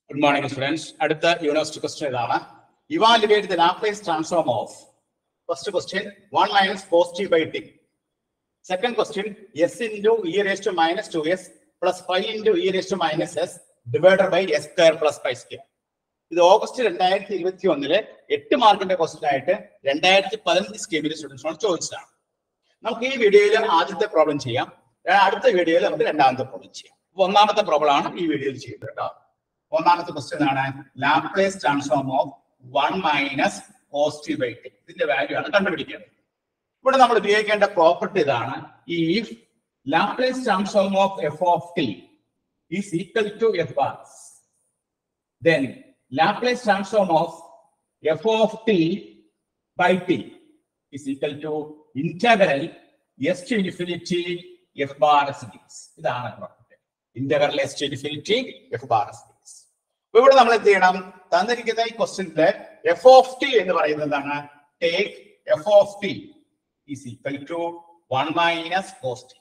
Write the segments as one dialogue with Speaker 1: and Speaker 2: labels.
Speaker 1: Good morning students അടുത്ത university question ഇതാണ് evaluate the Laplace transform of first question one minus positive by T second question S into E raise to minus two S plus five into E raise to minus S divided by S square plus five square ഇത് August രണ്ടായിരത്തി ഇരുപത്തി ഒന്നില് എട്ട് മാർക്കിന്റെ question ആയിട്ട് രണ്ടായിരത്തി പതിനഞ്ച് സ്കീമിലെ സ്റ്റുഡൻസിനോട് ചോദിച്ചതാണ് നമുക്ക് ഈ വീഡിയോയിൽ ആദ്യത്തെ പ്രോബ്ലം ചെയ്യാം അടുത്ത വീഡിയോയിൽ നമുക്ക് രണ്ടാമത്തെ പ്രോബ്ലം ചെയ്യാം അപ്പൊ ഒന്നാമത്തെ പ്രോബ്ലം ആണ് ഈ വീഡിയോയിൽ ചെയ്യുന്നത് കേട്ടോ ഒന്നാമത്തെ ക്വസ്റ്റ്യൻ ആണ് Laplace transform of one minus positive by T ഇതിന്റെ വാല്യൂ ആണ് കണ്ടുപിടിക്കേണ്ടത് ഇവിടെ നമ്മൾ ഉപയോഗിക്കേണ്ട പ്രോപ്പർട്ടി ഇതാണ് ഈ Laplace transform of F of T is equal to F bar then Laplace transform of f of t by t is equal to integral s to infinity f bar s dx. ഇതാണ് property integral S to infinity F bar S D X അപ്പൊ ഇവിടെ നമ്മൾ എന്ത് ചെയ്യണം തന്നിരിക്കുന്ന ഈ ക്വസ്റ്റ്യനിലെ F of T എന്ന് പറയുന്നതാണ് take F of T is equal to one minus cost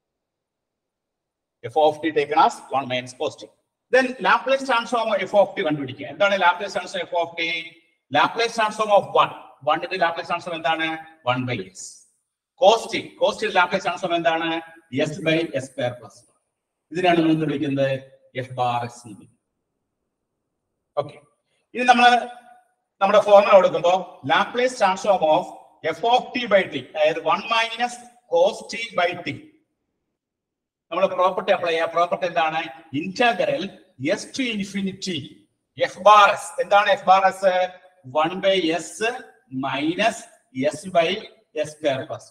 Speaker 1: F of T taken as one minus cost then Laplace transform of f of t കണ്ടുപിടിക്കുക എന്താണ് Laplace transform f of t Laplace transform of 1 1 ന്റെ Laplace transform എന്താണ് 1 by s cos t cos t Laplace transform എന്താണ് s by s square plus 1 ഇതിനാണ് നമ്മൾ എന്ത് വിളിക്കുന്നത് f bar s okay ഇനി നമ്മൾ നമ്മുടെ ഫോർമുല കൊടുക്കുമ്പോൾ Laplace transform of f of t by t അതായത് 1 minus cos t by t നമ്മൾ പ്രോപ്പർട്ടി അപ്ലൈ ചെയ്യുക പ്രോപ്പർട്ടി എന്താണ് integral S to infinity F bar S എന്താണ് F bar S one by S minus S by S square plus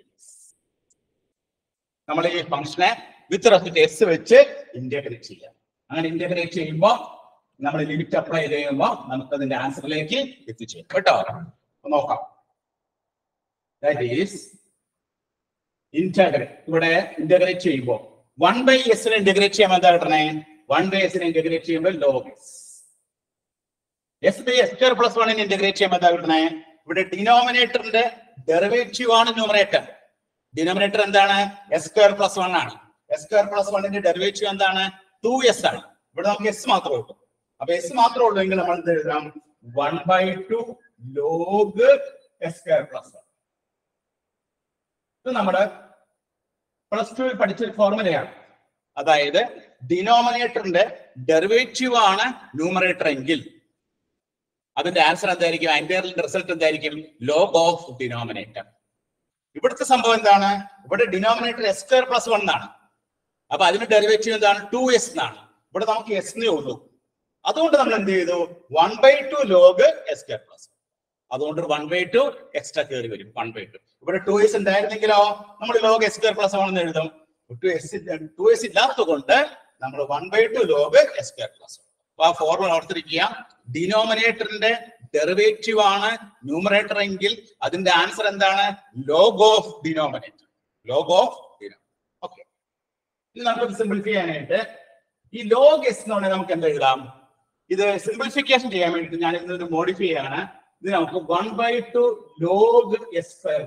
Speaker 1: നമ്മൾ ഈ ഫംഗ്ഷനെ with respect S വെച്ച് integrate ചെയ്യാം അങ്ങനെ ഇന്റഗ്രേറ്റ് ചെയ്യുമ്പോൾ നമ്മൾ ലിമിറ്റ് അപ്ലൈ ചെയ്യുമ്പോൾ നമുക്ക് അതിന്റെ ആൻസറിലേക്ക് എത്തിച്ചേരും കേട്ടോ അപ്പൊ നോക്കാം ദാറ്റ് ഈസ് ഇന്റഗ്രേറ്റ് ഇവിടെ ഇന്റഗ്രേറ്റ് ചെയ്യുമ്പോൾ വൺ ബൈ എസിനെ ഇന്റഗ്രേറ്റ് ചെയ്യുമ്പോൾ എന്താ കിട്ടണേ വൺ ബൈ എസിനെ ഇന്റഗ്രേറ്റ് ചെയ്യുമ്പോൾ log S S by S square plus വണ്ണിനെ ഇന്റഗ്രേറ്റ് ചെയ്യുമ്പോൾ എന്താ കിട്ടണേ ഇവിടെ ഡിനോമിനേറ്ററിന്റെ ഡെറിവേറ്റീവ് ആണ് ന്യൂമറേറ്റർ ഡിനോമിനേറ്റർ എന്താണ് എസ് സ്ക്വയർ പ്ലസ് വൺ ആണ് എസ് സ്ക്വയർ പ്ലസ് വണ്ണിന്റെ ഡെറിവേറ്റീവ് എന്താണ് ടു എസ് ആണ് ഇവിടെ നമുക്ക് എസ് മാത്രമേ ഉള്ളൂ അപ്പൊ എസ് മാത്രമേ ഉള്ളൂ എങ്കിൽ നമ്മൾ എന്ത് എഴുതാം one by two log S square plus one ഇത് നമ്മുടെ പ്ലസ് ടുവിൽ പഠിച്ച ഫോർമുലയാണ് അതായത് ഡിനോമിനേറ്ററിന്റെ ഡെറിവേറ്റീവ് ആണ് ന്യൂമറേറ്റർ എങ്കിൽ അതിന്റെ ആൻസർ എന്തായിരിക്കും അതിന്റെ റിസൾട്ട് എന്തായിരിക്കും ലോഗ് ഓഫ് ഡിനോമിനേറ്റർ ഇവിടുത്തെ സംഭവം എന്താണ് ഇവിടെ denominator S square plus one ആണ് അപ്പൊ അതിന്റെ ഡെറിവേറ്റീവ് എന്താണ് ടു എസ് എന്നാണ് ഇവിടെ നമുക്ക് എസ് ഉള്ളൂ അതുകൊണ്ട് നമ്മൾ എന്ത് ചെയ്തു one by two log S square plus അതുകൊണ്ട് വൺ ബൈ ടു എക്സ്ട്രാ കയറി വരും വൺ ബൈ ടു ഇവിടെ ടു എസ് ഉണ്ടായിരുന്നെങ്കിലോ നമ്മൾ ലോഗ് എസ് സ്ക്വയർ പ്ലസ് ആണെന്ന് എഴുതും ടു എസ് ടു എസ് ഇല്ലാത്തത് കൊണ്ട് നമ്മൾ one by two log S square plus അപ്പൊ ആ ഫോർമുല ഓർത്തിരിക്കുക ഡിനോമിനേറ്ററിന്റെ ഡെറിവേറ്റീവ് ആണ് ന്യൂമറേറ്റർ എങ്കിൽ അതിന്റെ ആൻസർ എന്താണ് log of denominator log of ഡിനോ ഓക്കെ ഇത് നമുക്ക് സിംപ്ലിഫൈ ചെയ്യാനായിട്ട് ഈ ലോഗ് എസ് എന്ന് പറഞ്ഞാൽ നമുക്ക് എന്ത് എഴുതാം ഇത് സിംപ്ലിഫിക്കേഷൻ ചെയ്യാൻ വേണ്ടിയിട്ട് ഞാൻ ഇതൊരു മോഡിഫൈ ചെയ്യാണ് ഇത് നമുക്ക് one by two log S square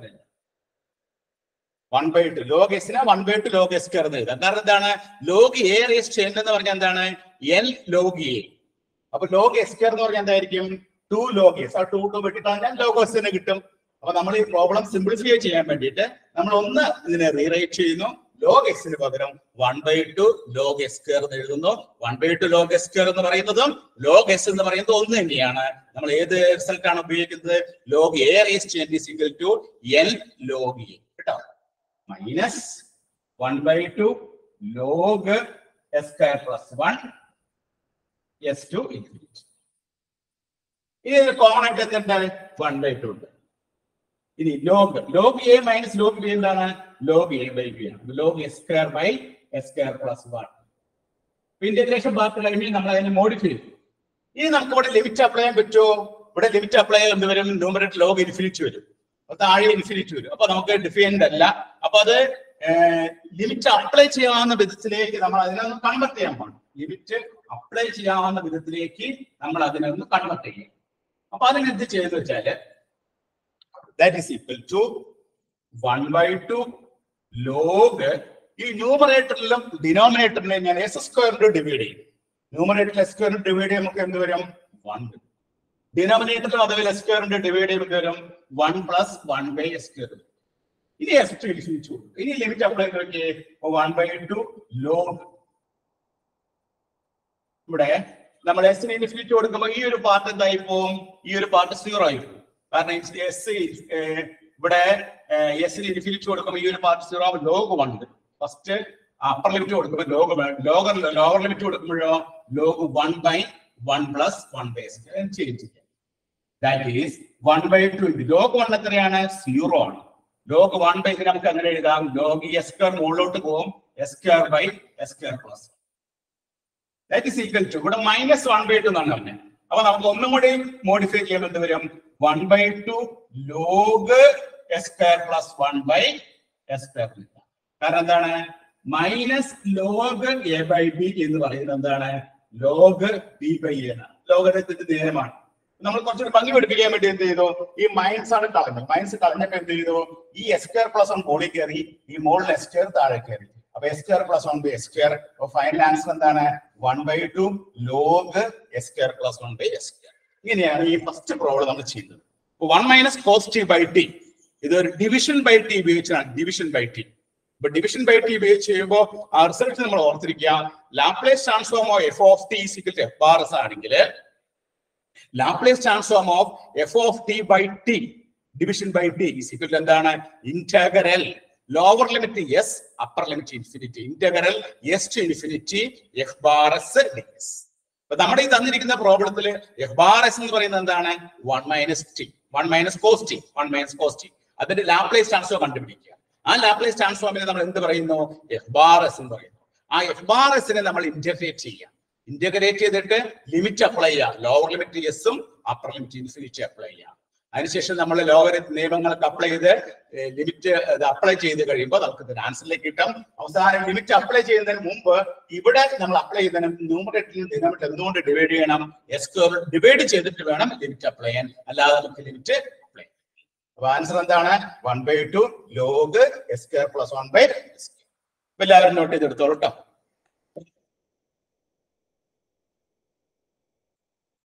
Speaker 1: one by two log എസിനെ one by two log S square എന്ന് എഴുതാം കാരണം എന്താണ് ലോഗ് എ റേസ് എന്ന് പറഞ്ഞാൽ എന്താണ് എൽ ലോഗ് എ അപ്പൊ ലോഗ് എസ് സ്ക്വയർ എന്ന് പറഞ്ഞാൽ എന്തായിരിക്കും ടു ലോഗ് എസ് ആ ടു ടു വെട്ടിട്ടാൽ ലോഗ് എസ് തന്നെ കിട്ടും അപ്പൊ നമ്മൾ ഈ പ്രോബ്ലം സിംപ്ലിഫൈ ചെയ്യാൻ വേണ്ടിയിട്ട് നമ്മൾ ഒന്ന് ഇതിനെ റീറൈറ്റ് ചെയ്യുന്നു ലോഗ് എക്സിന് പകരം one by two log S square എന്ന് എഴുതുന്നു one by two log S square എന്ന് പറയുന്നതും ലോഗ് എസ് എന്ന് പറയുന്നത് ഒന്ന് തന്നെയാണ് നമ്മൾ ഏത് റിസൾട്ട് ആണ് ഉപയോഗിക്കുന്നത് log A raise equal to L log A കേട്ടോ minus one by two log S square plus one S to infinity ഇനി കോമൺ ആയിട്ട് എന്തുണ്ട് വൺ ബൈ ടു ഉണ്ട് ഇനി log log A minus log B എന്താണ് log A by B ആണ് log S square by S square plus one integration part കഴിഞ്ഞ് നമ്മൾ അതിനെ മോഡിഫൈ ചെയ്തു ഇനി നമുക്ക് ഇവിടെ ലിമിറ്റ് അപ്ലൈ ചെയ്യാൻ പറ്റുമോ ഇവിടെ ലിമിറ്റ് അപ്ലൈ എന്ത് വരും ന്യൂമറേറ്റ് ലോഗ് ഇൻഫിനിറ്റ് വരും അപ്പൊ താഴെ ഇൻഫിനിറ്റ് വരും അപ്പൊ നമുക്ക് ഡിഫൈൻഡ് അല്ല അപ്പൊ അത് ലിമിറ്റ് അപ്ലൈ ചെയ്യാവുന്ന വിധത്തിലേക്ക് നമ്മൾ അതിനൊന്ന് കൺവെർട്ട് ചെയ്യാൻ പോകണം ലിമിറ്റ് അപ്ലൈ ചെയ്യാവുന്ന വിധത്തിലേക്ക് നമ്മൾ അതിനൊന്ന് കൺവെർട്ട് ചെയ്യും അപ്പൊ അതിന് എന്ത് ചെയ്യുന്ന വെച്ചാല് that is equal to 1 by 2 log ഈ ന്യൂമറേറ്ററിലും ഡിനോമിനേറ്ററിനെ ഞാൻ എസ് സ്ക്വയറിൽ ഡിവൈഡ് ചെയ്യും ന്യൂമറേറ്ററിൽ എസ് സ്ക്വയർ ഡിവൈഡ് ചെയ്യുമ്പോൾ നമുക്ക് എന്ത് വരും വൺ ഡിനോമിനേറ്ററിൽ അതുപോലെ എസ് സ്ക്വയറിന്റെ ഡിവൈഡ് ചെയ്യുമ്പോൾ വരും one plus one by S square ഇനി എസ് ടു ഇൻഫിനിറ്റ് കൊടുക്കും ഇനി ലിമിറ്റ് അപ്ലൈ ചെയ്ത് നോക്കിയേ വൺ ബൈ ടു ലോഗ് ഇവിടെ നമ്മൾ എസിന് ഇൻഫിനിറ്റ് കൊടുക്കുമ്പോൾ ഈ ഒരു പാർട്ട് എന്തായി പോവും ഈ ഒരു പാർട്ട് സീറോ ആയി പോകും കാരണം എസ് ഇവിടെ എസിന് ഇൻഫിനിറ്റ് കൊടുക്കുമ്പോൾ ഈ ഒരു പാർട്ട് സീറോ ആവും log one first upper limit കൊടുക്കുമ്പോൾ ലോഗ് ലോഗർ ലോവർ ലിമിറ്റ് കൊടുക്കുമ്പോഴോ log one by one plus one by change ചെയ്യാം that is one by two log one എത്രയാണ് സീറോ ആണ് ലോഗ് വൺ ബൈ നമുക്ക് അങ്ങനെ എഴുതാം ലോഗ് എസ് സ്ക്വയർ മുകളിലോട്ട് പോകും S square by S square plus that is equal to ഇവിടെ minus one by two എന്നാണ് പറഞ്ഞത് അപ്പൊ നമുക്ക് ഒന്നും കൂടി മോഡിഫൈ ചെയ്യുമ്പോൾ എന്ത് വരും one by two log S square plus one by S square കാരണം എന്താണ് minus log A by B എന്ന് പറയുന്നത് എന്താണ് ലോഗ് ബി ബൈ എ ആണ് ലോകത്തിന്റെ നേരമാണ് നമ്മൾ കുറച്ചുകൂടി ഭംഗി പഠിപ്പിക്കാൻ വേണ്ടി എന്ത് ചെയ്തു ഈ മൈനസ് ആണ് കളഞ്ഞത് മൈനസ് കളഞ്ഞപ്പോ എന്ത് ചെയ്തു ഈ എസ് സ്ക്വയർ പ്ലസ് വൺ മുകളിൽ കയറി ഈ മുകളിൽ എസ് സ്ക്വയർ താഴെ കയറി അപ്പൊ S square plus one by S square final answer എന്താണ് one by two log S square plus one by S square ഇങ്ങനെയാണ് ഈ ഫസ്റ്റ് പ്രോബ്ലം നമ്മൾ ചെയ്യുന്നത് one minus cos T by T ഇത് ഒരു ഡിവിഷൻ ബൈ ടി ഉപയോഗിച്ചാണ് division by T ഇപ്പൊ division by T ഉപയോഗിച്ച് ചെയ്യുമ്പോൾ ആ റിസൾട്ട് നമ്മൾ ഓർത്തിരിക്കുക Laplace transform of F of T equal to F R S ആണെങ്കിൽ Laplace transform of F of T by T division by T equal എന്താണ് integral lower limit S upper limit infinity integral S to infinity F bar S D S അപ്പൊ നമ്മുടെ ഈ തന്നിരിക്കുന്ന പ്രോബ്ലത്തിൽ F bar S എന്ന് പറയുന്നത് എന്താണ് one minus T one minus cos T one minus cos T അതിന്റെ Laplace transform കണ്ടുപിടിക്കുക ആ ലാപ്ലേസ് ട്രാൻസ്ഫോമിനെ നമ്മൾ എന്ത് പറയുന്നു എഫ് ബാർ എസ് എന്ന് പറയുന്നു ആ എഫ് ബാർ എസിനെ നമ്മൾ ഇന്റഗ്രേറ്റ് ചെയ്യാം ഇന്റഗ്രേറ്റ് ചെയ്തിട്ട് ലിമിറ്റ് അപ്ലൈ ചെയ്യാം ലോവർ ലിമിറ്റ് എസും അപ്പർ ലിമിറ്റ് ഇൻഫിനിറ്റി അപ്ലൈ ചെയ്യാം അതിനുശേഷം നമ്മൾ ലോവർ നിയമങ്ങൾക്ക് അപ്ലൈ ചെയ്ത് ലിമിറ്റ് അപ്ലൈ ചെയ്ത് കഴിയുമ്പോൾ നമുക്ക് ഇത് ആൻസറിലേക്ക് കിട്ടും അവസാനം ലിമിറ്റ് അപ്ലൈ ചെയ്യുന്നതിന് മുമ്പ് ഇവിടെ നമ്മൾ അപ്ലൈ ചെയ്യുന്നതിന് ന്യൂമറേറ്ററിൽ ഡിനോമിനേറ്റർ എന്തുകൊണ്ട് ഡിവൈഡ് ചെയ്യണം എസ് ഡിവൈഡ് ചെയ്തിട്ട് വേണം ലിമിറ്റ് അപ്ലൈ ചെയ്യാൻ അല്ലാതെ നമുക്ക് ലിമിറ്റ് അപ്ലൈ അപ്പൊ ആൻസർ എന്താണ് one by two log S square plus one by എല്ലാവരും നോട്ട് ചെയ്തെടുത്തോളൂ കേട്ടോ